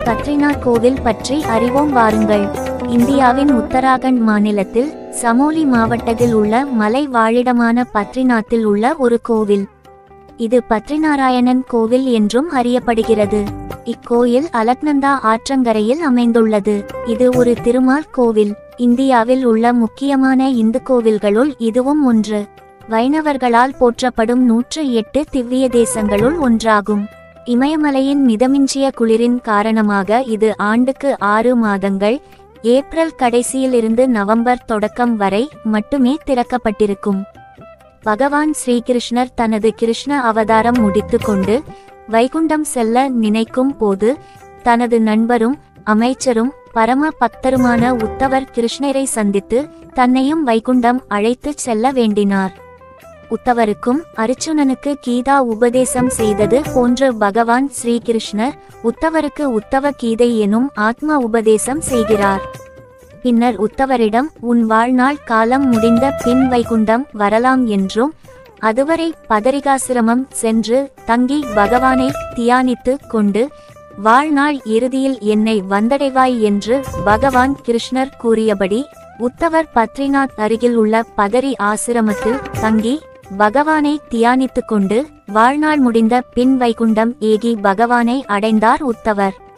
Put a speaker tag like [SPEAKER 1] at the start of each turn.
[SPEAKER 1] பத்ரிநாத் கோவில் பற்றி அறிவோம் வாருங்கள் இந்தியாவின் உத்தராகண்ட் மாநிலத்தில் சமோலி மாவட்டத்தில் உள்ள மலை வாழிடமான பத்ரிநாத்தில் உள்ள ஒரு கோவில் இது பத்ரிநாராயணன் கோவில் என்றும் அறியப்படுகிறது இக்கோயில் அலக்நந்தா ஆற்றங்கரையில் அமைந்துள்ளது இது ஒரு திருமால் கோவில் இந்தியாவில் உள்ள முக்கியமான இந்து கோவில்களுள் இதுவும் ஒன்று வைணவர்களால் போற்றப்படும் நூற்று எட்டு திவ்ய தேசங்களுள் ஒன்றாகும் இமயமலையின் மிதமிஞ்சிய குளிரின் காரணமாக இது ஆண்டுக்கு ஆறு மாதங்கள் ஏப்ரல் கடைசியிலிருந்து நவம்பர் தொடக்கம் வரை மட்டுமே திறக்கப்பட்டிருக்கும் பகவான் ஸ்ரீகிருஷ்ணர் தனது கிருஷ்ண அவதாரம் முடித்துக்கொண்டு வைகுண்டம் செல்ல நினைக்கும் போது தனது நண்பரும் அமைச்சரும் பரம பக்தருமான உத்தவர் கிருஷ்ணரை சந்தித்து தன்னையும் வைகுண்டம் அழைத்துச் செல்ல வேண்டினார் உத்தவருக்கும் அர்ச்சுனனுக்கு கீதா உபதேசம் செய்தது போன்று பகவான் ஸ்ரீகிருஷ்ணர் உத்தவருக்கு உத்தவ கீதை எனும் ஆத்ம உபதேசம் செய்கிறார் பின்னர் உத்தவரிடம் உன் வாழ்நாள் காலம் முடிந்த பின் வைகுண்டம் வரலாம் என்றும் அதுவரை பதரிகாசிரமம் சென்று தங்கி பகவானை தியானித்து கொண்டு வாழ்நாள் இறுதியில் என்னை வந்தடைவாய் என்று பகவான் கிருஷ்ணர் கூறியபடி உத்தவர் பத்ரிநாத் அருகில் உள்ள பதரி ஆசிரமத்தில் தங்கி பகவானை தியானித்துக் கொண்டு வாழ்நாள் முடிந்த பின் வைகுண்டம் ஏகி பகவானை அடைந்தார் உத்தவர்